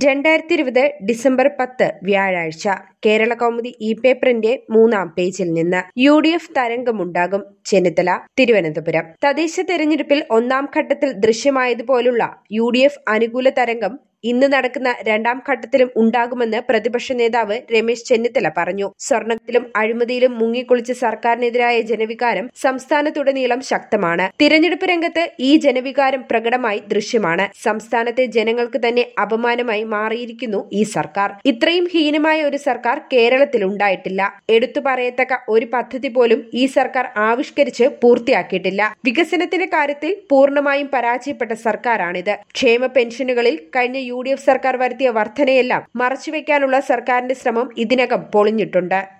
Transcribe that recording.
രണ്ടായിരത്തി ഇരുപത് ഡിസംബർ പത്ത് വ്യാഴാഴ്ച കേരള കൗമുദി ഇ പേപ്പറിന്റെ മൂന്നാം പേജിൽ നിന്ന് യു ഡി എഫ് തരംഗമുണ്ടാകും ചെന്നിത്തല തിരുവനന്തപുരം തദ്ദേശ തെരഞ്ഞെടുപ്പിൽ ഒന്നാം ഘട്ടത്തിൽ ദൃശ്യമായതുപോലുള്ള യു ഡി എഫ് അനുകൂല തരംഗം ഇന്ന് നടക്കുന്ന രണ്ടാം ഘട്ടത്തിലും ഉണ്ടാകുമെന്ന് പ്രതിപക്ഷ നേതാവ് രമേശ് ചെന്നിത്തല പറഞ്ഞു സ്വർണത്തിലും അഴിമതിയിലും മുങ്ങിക്കുളിച്ച സർക്കാരിനെതിരായ ജനവികാരം സംസ്ഥാനത്തുടനീളം ശക്തമാണ് തിരഞ്ഞെടുപ്പ് രംഗത്ത് ഈ ജനവികാരം പ്രകടമായി ദൃശ്യമാണ് സംസ്ഥാനത്തെ ജനങ്ങൾക്ക് തന്നെ അപമാനമായി മാറിയിരിക്കുന്നു ഈ സർക്കാർ ഇത്രയും ഹീനമായ ഒരു സർക്കാർ കേരളത്തിൽ ഉണ്ടായിട്ടില്ല എടുത്തു പറയത്തക്ക ഒരു പദ്ധതി പോലും ഈ സർക്കാർ ആവിഷ്കരിച്ച് പൂർത്തിയാക്കിയിട്ടില്ല വികസനത്തിന്റെ കാര്യത്തിൽ പൂർണ്ണമായും പരാജയപ്പെട്ട സർക്കാരാണിത് ക്ഷേമ പെൻഷനുകളിൽ കഴിഞ്ഞ യു ഡി എഫ് സർക്കാർ വരുത്തിയ വർധനയെല്ലാം മറച്ചുവെക്കാനുള്ള സർക്കാരിന്റെ ശ്രമം ഇതിനകം പൊളിഞ്ഞിട്ടുണ്ട്